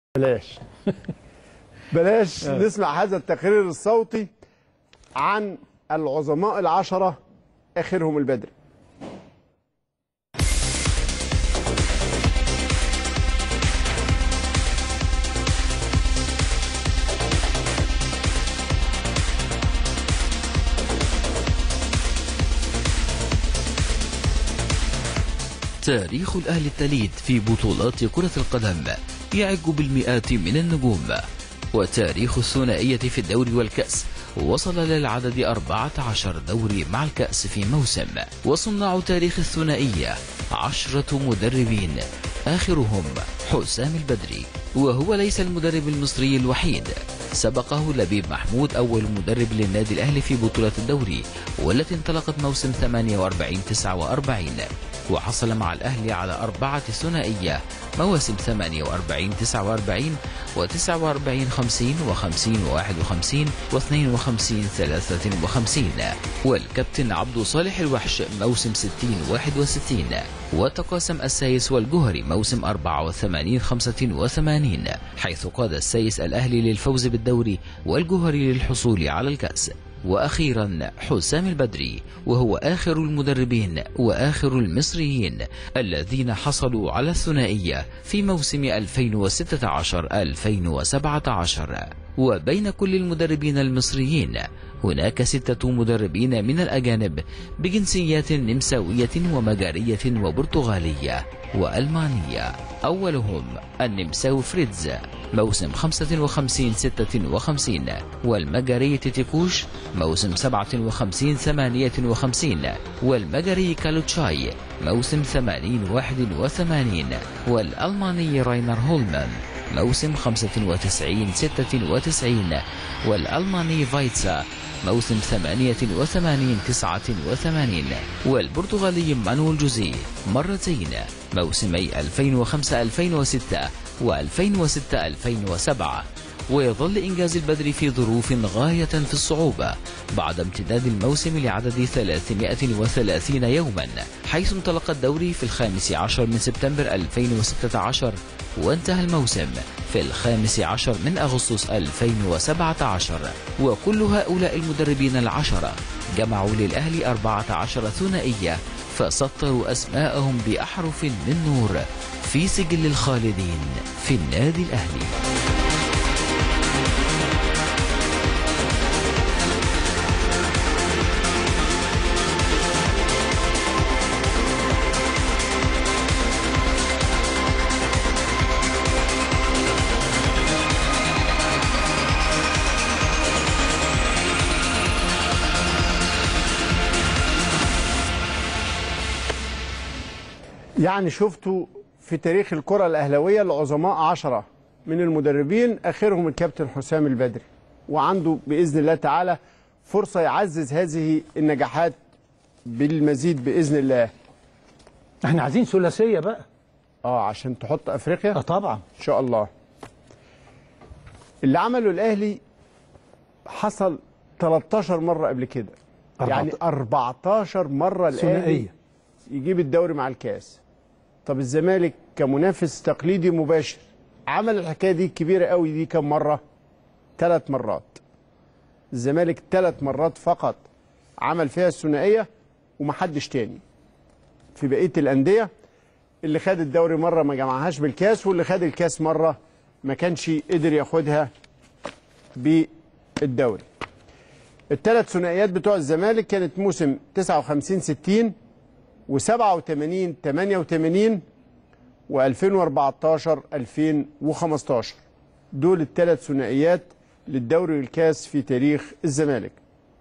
بلاش بلاش نسمع هذا التقرير الصوتي عن العظماء العشرة آخرهم البدري تاريخ الأهلي التليد في بطولات كرة القدم يعج بالمئات من النجوم وتاريخ الثنائية في الدوري والكأس وصل للعدد 14 دوري مع الكأس في موسم وصناع تاريخ الثنائية عشرة مدربين آخرهم حسام البدري وهو ليس المدرب المصري الوحيد سبقه لبيب محمود أول مدرب للنادي الأهلي في بطولة الدوري والتي انطلقت موسم 48-49 وحصل مع الأهلي على أربعة ثنائية مواسم 48 49 و 49 50 و50 51 و52 53 والكابتن عبد صالح الوحش موسم 60 61 وتقاسم السايس والجهري موسم 84 85 حيث قاد السايس الأهلي للفوز بالدوري والجهري للحصول على الكأس وأخيرا حسام البدري وهو آخر المدربين وآخر المصريين الذين حصلوا على الثنائية في موسم 2016-2017 وبين كل المدربين المصريين هناك ستة مدربين من الأجانب بجنسيات نمساوية ومجارية وبرتغالية وألمانية أولهم النمساو فريدز موسم 55 56 والمجري تيتيكوش موسم 57 58 والمجري كالوتشاي موسم 80 81 والألماني راينر هولمان موسم 95 96 والألماني فايتسا موسم 88 89 والبرتغالي مانويل جوزي مرتين موسمي 2005 2006 و2006 2007 ويظل إنجاز البدر في ظروف غاية في الصعوبة بعد امتداد الموسم لعدد 330 يوما حيث انطلق الدوري في الخامس عشر من سبتمبر 2016 وانتهى الموسم في الخامس عشر من أغسطس 2017 وكل هؤلاء المدربين العشرة جمعوا للأهلي 14 ثنائية فسطروا أسماءهم بأحرف من نور في سجل الخالدين في النادي الأهلي يعني شفتوا في تاريخ الكرة الأهلوية العظماء عشرة من المدربين آخرهم الكابتن حسام البدري وعنده بإذن الله تعالى فرصة يعزز هذه النجاحات بالمزيد بإذن الله احنا عايزين ثلاثيه بقى اه عشان تحط أفريقيا اه طبعا ان شاء الله اللي عمله الاهلي حصل 13 مره قبل كده يعني 14 مره الاهلي ثنائيه يجيب الدوري مع الكاس طب الزمالك كمنافس تقليدي مباشر عمل الحكايه دي الكبيره قوي دي كم مره ثلاث مرات الزمالك ثلاث مرات فقط عمل فيها الثنائيه ومحدش تاني في بقيه الانديه اللي خد الدوري مره ما جمعهاش بالكاس واللي خد الكاس مره ما كانش قدر ياخدها بالدوري الثلاث ثنائيات بتوع الزمالك كانت موسم 59 60 و87 88 و2014 2015 دول الثلاث ثنائيات للدوري والكاس في تاريخ الزمالك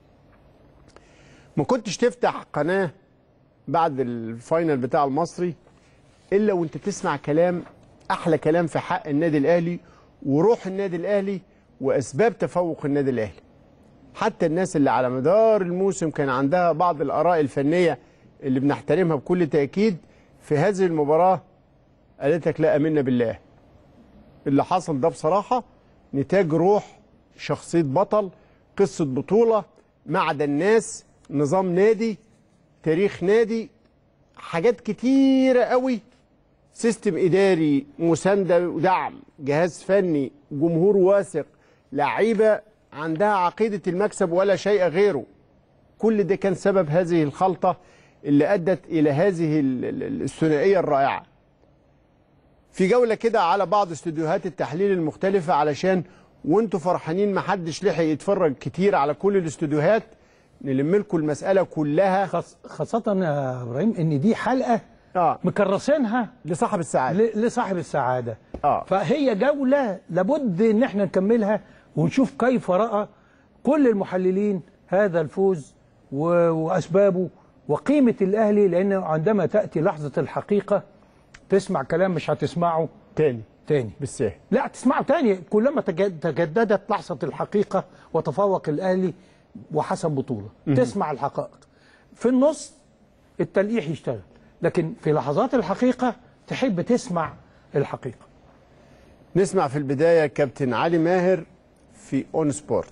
ما كنتش تفتح قناه بعد الفاينل بتاع المصري الا وانت تسمع كلام احلى كلام في حق النادي الاهلي وروح النادي الاهلي واسباب تفوق النادي الاهلي حتى الناس اللي على مدار الموسم كان عندها بعض الاراء الفنيه اللي بنحترمها بكل تاكيد في هذه المباراه قالت لك لا امنا بالله اللي حصل ده بصراحه نتاج روح شخصيه بطل قصه بطوله معدن ناس نظام نادي تاريخ نادي حاجات كتيره قوي سيستم اداري مسانده ودعم جهاز فني جمهور واثق لعيبه عندها عقيده المكسب ولا شيء غيره كل ده كان سبب هذه الخلطه اللي ادت الى هذه ال- ال- الثنائيه الرائعه في جوله كده على بعض استوديوهات التحليل المختلفه علشان وانتوا فرحانين محدش لحق يتفرج كتير على كل الاستوديوهات نلم لكم المساله كلها خاص- خاصة يا ابراهيم ان دي حلقة اه مكرسينها لصاحب السعاده ل- لصاحب السعادة آه. فهي جولة لابد ان احنا نكملها ونشوف كيف رأى كل المحللين هذا الفوز و- واسبابه وقيمة الاهلي لان عندما تأتي لحظة الحقيقة تسمع كلام مش هتسمعه تاني تاني بالسهل لا تسمعه تاني كلما تجد- تجددت لحظة الحقيقة وتفوق الأهلي وحسم بطولة تسمع الحقائق في النص التلقيح يشتغل لكن في لحظات الحقيقة تحب تسمع الحقيقة نسمع في البدايه كابتن علي ماهر في اون سبورت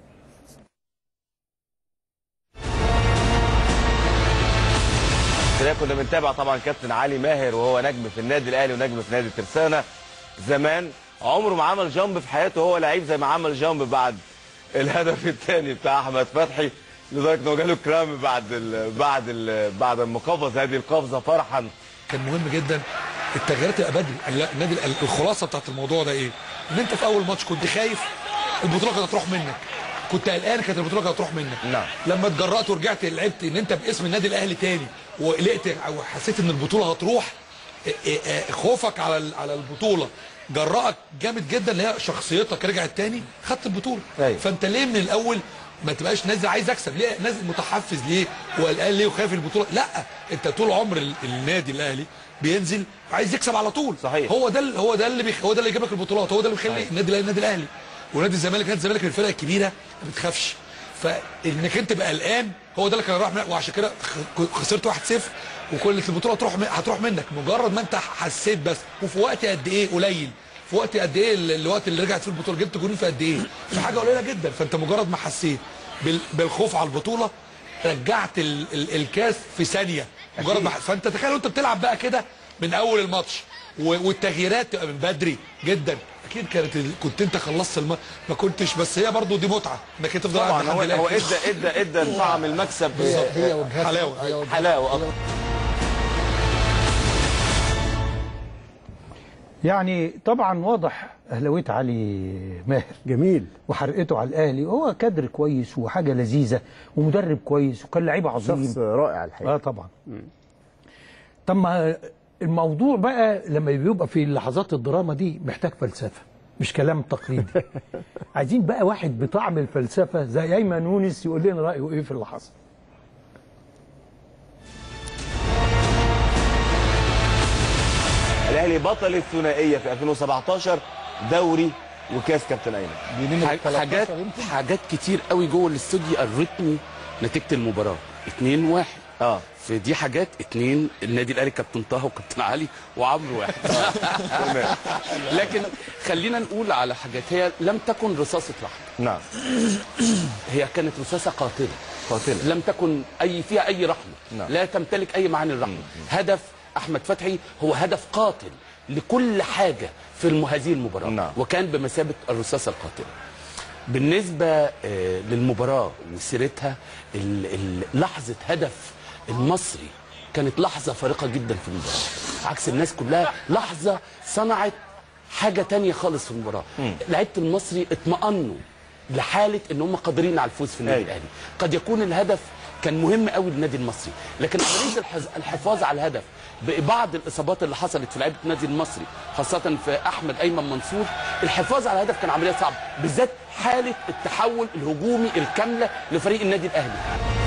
كده كنا بنتابع طبعا كابتن علي ماهر وهو نجم في النادي الاهلي ونجم في نادي ترسانه زمان عمره ما عمل جامب في حياته هو لعيب زي ما عمل جامب بعد الهدف الثاني بتاع احمد فتحي لدرجه انه جاله كرام بعد ال بعد ال بعد ما قفز هذه القفزه فرحا كان مهم جدا التغييرات تبقى بدري لا، النادي ال- الخلاصه بتاعت الموضوع ده ايه؟ ان انت في اول ماتش كنت خايف البطوله كانت هتروح منك كنت قلقان كانت البطوله كانت هتروح منك نعم. لما اتجرأت ورجعت لعبت ان انت باسم النادي الاهلي تاني وقلقت او حسيت ان البطوله هتروح اه، اه، اه، خوفك على ال- على البطوله جرأك جامد جدا اللي هي شخصيتك رجعت تاني خدت البطوله أيوة. فانت ليه من الاول ما تبقاش نازل عايز اكسب ليه نازل متحفز ليه وقلقان ليه وخايف البطوله لا انت طول عمر ال- النادي الاهلي بينزل عايز يكسب على طول صحيح. هو ده ال- هو ده اللي بيخ... هو ده اللي يجيب لك البطولات هو ده اللي بيخلي النادي الاهلي النادي الاهلي ونادي الزمالك نادي الزمالك من الفرق الكبيره ما بتخافش فانك انت تبقى قلقان هو ده اللي كان راح منك وعشان كده خ- خسرت 1-0 وكل البطوله تروح م- هتروح منك مجرد ما انت حسيت بس وفي وقت قد ايه قليل في وقت قد ايه ال- الوقت اللي رجعت فيه البطوله جبت جولين في قد ايه في حاجه قليله جدا فانت مجرد ما حسيت بال- بالخوف على البطوله رجعت ال ال الكاس في ثانيه مجرد ما ح- فانت تخيل وانت بتلعب بقى كده من اول الماتش و- والتغييرات تبقى من بدري جدا اكيد كانت ال- كنت انت خلصت الم... ما كنتش بس هي برضو دي متعه انك انت تفضل طبعا قاعد هو لحد هو الآخر. ادى ادى ادى طعم المكسب هي وجهات حلاوه هي وجهات- حلاوه اكتر يعني طبعا واضح أهلاوية علي ماهر جميل وحرقته على الأهلي هو كادر كويس وحاجة لذيذة ومدرب كويس وكان لعيب عظيم شخص رائع اه الحقيقه طبعا طب ما الموضوع بقى لما بيبقى في لحظات الدراما دي محتاج فلسفه مش كلام تقليدي عايزين بقى واحد بطعم الفلسفه زي ايمن يونس يقول لنا رايه ايه في اللي حصل الاهلي بطل الثنائيه في 2017 دوري وكاس كابتن ايمن حاج- حاجات حاجات كتير قوي جوه الاستوديو قرتني نتيجه المباراه 2 1 اه فدي حاجات اتنين النادي الاهلي كابتن طه وكابتن علي وعمرو واحد لكن خلينا نقول على حاجات هي لم تكن رصاصه رحمه نعم هي كانت رصاصه قاتله قاتلة. لم تكن اي فيها اي رحمه نعم. لا تمتلك اي معاني الرحمه هدف احمد فتحي هو هدف قاتل لكل حاجه في الم- هذه المباراه نعم. وكان بمثابه الرصاصه القاتله بالنسبة آه، للمباراة وسيرتها ال- ال- لحظة هدف المصري كانت لحظة فارقة جدا في المباراة عكس الناس كلها لحظة صنعت حاجة تانية خالص في المباراة لعيبة المصري اطمأنوا لحالة ان هم قادرين على الفوز في النادي أيوة. الاهلي قد يكون الهدف كان مهم قوي للنادي المصري لكن عمليه الحز- الحفاظ على الهدف ببعض الاصابات اللي حصلت في لعيبه النادي المصري خاصه في احمد ايمن منصور الحفاظ على الهدف كان عمليه صعبه بالذات حاله التحول الهجومي الكامله لفريق النادي الاهلي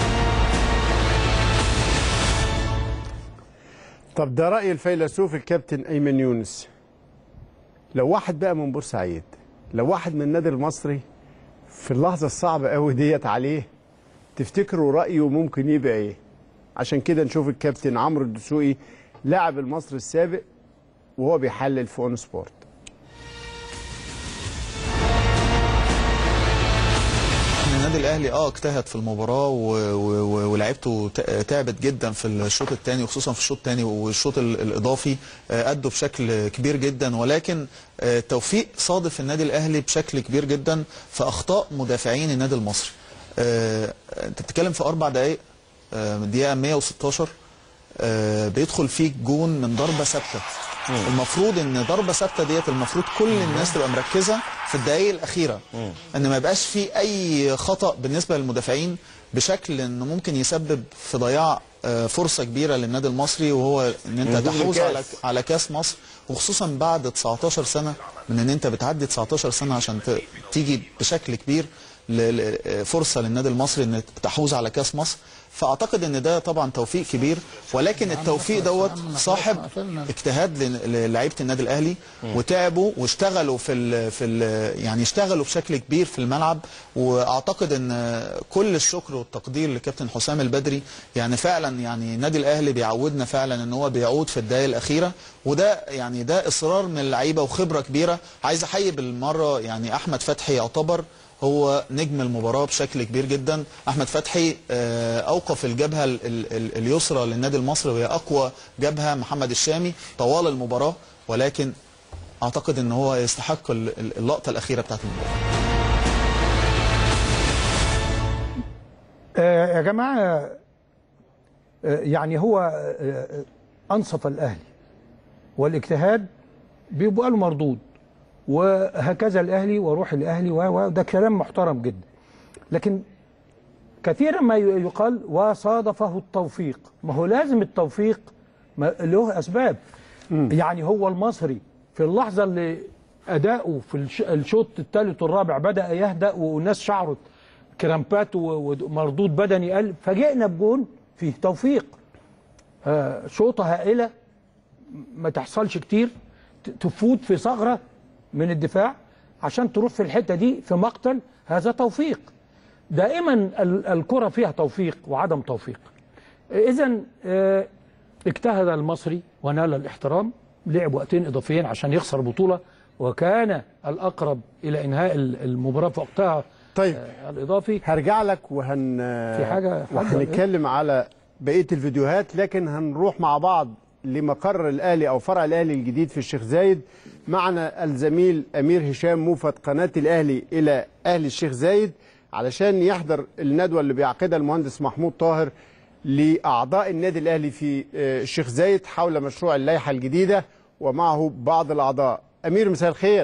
طب ده راي الفيلسوف الكابتن ايمن يونس لو واحد بقى من بورسعيد لو واحد من النادي المصري في اللحظه الصعبه قوي ديت عليه تفتكروا رايه ممكن يبقى ايه عشان كده نشوف الكابتن عمرو الدسوقي لاعب المصري السابق وهو بيحلل في اون سبورت احنا النادي الاهلي اه اجتهد في المباراه و- و- و- ولعبته ت- تعبت جدا في الشوط الثاني وخصوصا في الشوط الثاني والشوط ال- الاضافي آه، ادوا بشكل كبير جدا ولكن آه، توفيق صادف النادي الاهلي بشكل كبير جدا في اخطاء مدافعين النادي المصري آه، انت بتتكلم في اربع دقائق آه، من الدقيقه 116 آه، بيدخل فيك جون من ضربه ثابته المفروض ان ضربه ثابته ديت المفروض كل الناس تبقى مركزه في الدقائق الاخيره ان ما يبقاش في اي خطا بالنسبه للمدافعين بشكل انه ممكن يسبب في ضياع آه، فرصه كبيره للنادي المصري وهو ان انت وجود تحوز الكاس. على على كاس مصر وخصوصا بعد 19 سنه من ان انت بتعدي 19 سنه عشان ت- تيجي بشكل كبير ل- ل- فرصه للنادي المصري ان تحوز على كاس مصر فاعتقد ان ده طبعا توفيق كبير ولكن التوفيق دوت صاحب اجتهاد ل- للعيبه النادي الاهلي وتعبوا واشتغلوا في ال في ال يعني اشتغلوا بشكل كبير في الملعب واعتقد ان كل الشكر والتقدير لكابتن حسام البدري يعني فعلا يعني النادي الاهلي بيعودنا فعلا ان هو بيعود في الدقائق الاخيره وده يعني ده اصرار من اللعيبه وخبره كبيره عايز احيي بالمره يعني احمد فتحي يعتبر هو نجم المباراة بشكل كبير جدا أحمد فتحي آه، أوقف الجبهة ال- ال- ال- اليسرى للنادي المصري وهي أقوى جبهة محمد الشامي طوال المباراة ولكن أعتقد أن هو يستحق ال- ال- اللقطة الأخيرة بتاعت المباراة آه يا جماعة آه يعني هو آه آه، أنصف الأهلي والاجتهاد بيبقى له مردود وهكذا الأهلي وروح الأهلي و- وده كلام محترم جدا لكن كثيرا ما ي- يقال وصادفه التوفيق ما هو لازم التوفيق ما- له أسباب يعني هو المصري في اللحظة اللي أداؤه في الش- الشوط الثالث والرابع بدأ يهدأ والناس شعرت كرامبات و- ومردود بدني قل فجئنا بجون فيه توفيق آه، شوطة هائلة ما تحصلش كتير ت- تفوت في ثغرة من الدفاع عشان تروح في الحتة دي في مقتل هذا توفيق دائما ال- الكرة فيها توفيق وعدم توفيق إذا اجتهد المصري ونال الاحترام لعب وقتين إضافيين عشان يخسر بطولة وكان الأقرب إلى إنهاء ال- المباراة في وقتها طيب آه، الإضافي هرجع لك وهن في حاجة- حاجة- وهنتكلم على بقيه الفيديوهات لكن هنروح مع بعض لمقر الاهلي او فرع الاهلي الجديد في الشيخ زايد معنا الزميل امير هشام موفد قناه الاهلي الى اهل الشيخ زايد علشان يحضر الندوه اللي بيعقدها المهندس محمود طاهر لاعضاء النادي الاهلي في آه، الشيخ زايد حول مشروع اللائحه الجديده ومعه بعض الاعضاء امير مساء الخير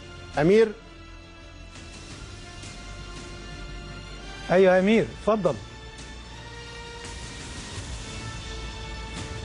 امير أيوة يا أمير اتفضل